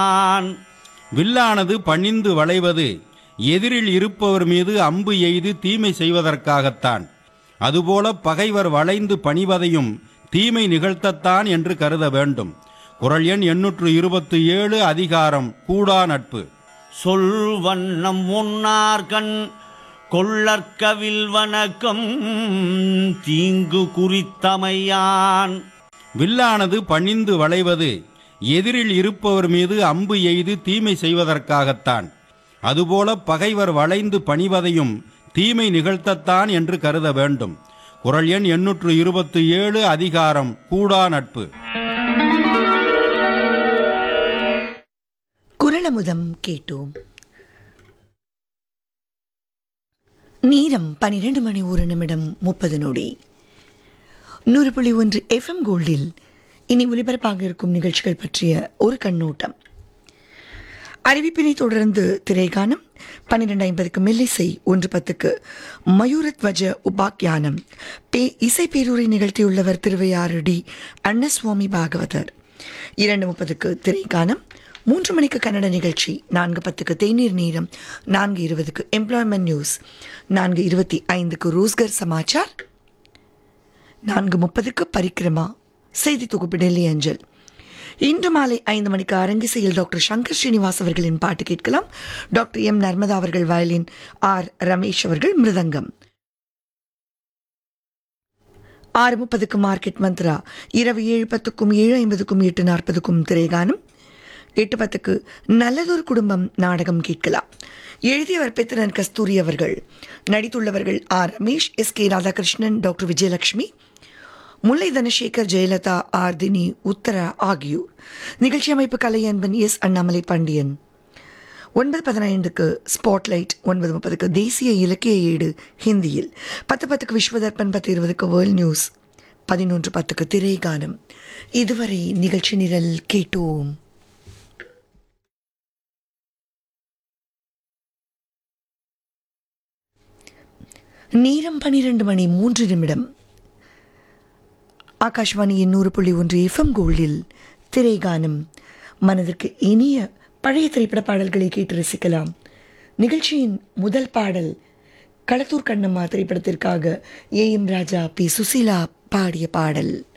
on வில்லானது பணிந்து வளைவது எதிரில் இருப்பவர் மீது அம்பு எய்து தீமை செய்வதற்காகத்தான் அதுபோல பகைவர் வளைந்து பணிவதையும் தீமை நிகழ்த்தத்தான் என்று கருத வேண்டும் குரல் எண் எண்ணூற்று இருபத்தி ஏழு அதிகாரம் கூடா நட்பு சொல் வண்ணம் உன்னார்கண் கொள்ளற்கவில் வணக்கம் தீங்கு குறித்தமையான் வில்லானது பணிந்து வளைவது எதிரில் இருப்பவர் மீது அம்பு எய்து தீமை செய்வதற்காகத்தான் அதுபோல பகைவர் வளைந்து பணிவதையும் தீமை நிகழ்த்தத்தான் என்று கருத வேண்டும் குரல் எண் எண்ணூற்று இருபத்தி ஏழு அதிகாரம் கூடா நட்பு குரலமுதம் கேட்டோம் நேரம் பனிரெண்டு மணி ஒரு நிமிடம் முப்பது நொடி நூறு புள்ளி ஒன்று எஃப்எம் கோல்டில் இனி ஒலிபரப்பாக இருக்கும் நிகழ்ச்சிகள் பற்றிய ஒரு கண்ணோட்டம் அறிவிப்பினை தொடர்ந்து திரைகானம் பன்னிரெண்டு ஐம்பதுக்கு மெல்லிசை ஒன்று பத்துக்கு மயூரத்வஜ உபாக்கியானம் பே இசை பேரூரை நிகழ்த்தியுள்ளவர் திருவையாறு டி அன்னசுவாமி பாகவதர் இரண்டு முப்பதுக்கு திரைகானம் மூன்று மணிக்கு கன்னட நிகழ்ச்சி நான்கு பத்துக்கு தேநீர் நேரம் நான்கு இருபதுக்கு எம்ப்ளாய்மெண்ட் நியூஸ் நான்கு இருபத்தி ஐந்துக்கு ரோஸ்கர் சமாச்சார் நான்கு முப்பதுக்கு பரிக்கிரமா செய்தி தொகுப்பு டெல்லி அஞ்சல் இன்று மாலை ஐந்து மணிக்கு அரங்கிசையில் டாக்டர் சங்கர் ஸ்ரீனிவாஸ் அவர்களின் பாட்டு கேட்கலாம் டாக்டர் எம் நர்மதா அவர்கள் வயலின் ஆர் ரமேஷ் அவர்கள் மிருதங்கம் ஆறு முப்பதுக்கு மார்க்கெட் மந்த்ரா இரவு ஏழு பத்துக்கும் ஏழு ஐம்பதுக்கும் எட்டு நாற்பதுக்கும் திரைகானம் எட்டு பத்துக்கு நல்லதொரு குடும்பம் நாடகம் கேட்கலாம் எழுதியவர் பித்திரன் கஸ்தூரி அவர்கள் நடித்துள்ளவர்கள் R Ramesh S K Radhakrishnan doctor Vijayalakshmi Mullai Dhanasekar Jayalatha R Dhini Uthara ஆகியோர் நிகழ்ச்சி அமைப்பு கலை அன்பன் எஸ் அண்ணாமலை பாண்டியன் ஒன்பது பதினைந்துக்கு ஸ்பாட்லைட் ஒன்பது முப்பதுக்கு தேசிய இலக்கிய ஏடு ஹிந்தியில் பத்து பத்துக்கு விஸ்வதர்பன் பத்து இருபதுக்கு வேர்ல்ட் நியூஸ் பதினொன்று பத்துக்கு திரைகானம் இதுவரை நிகழ்ச்சி நிரல் கேட்டோம் நேரம் பனிரெண்டு மணி மூன்று நிமிடம் ஆகாஷ்வாணியின் நூறு புள்ளி ஒன்று எஃப்எம் கோல்டில் திரைகானம் மனதிற்கு இனிய பழைய திரைப்பட பாடல்களை கேட்டு ரசிக்கலாம் நிகழ்ச்சியின் முதல் பாடல் களத்தூர் கண்ணம்மா திரைப்படத்திற்காக A M Raja P Susheela பாடிய பாடல்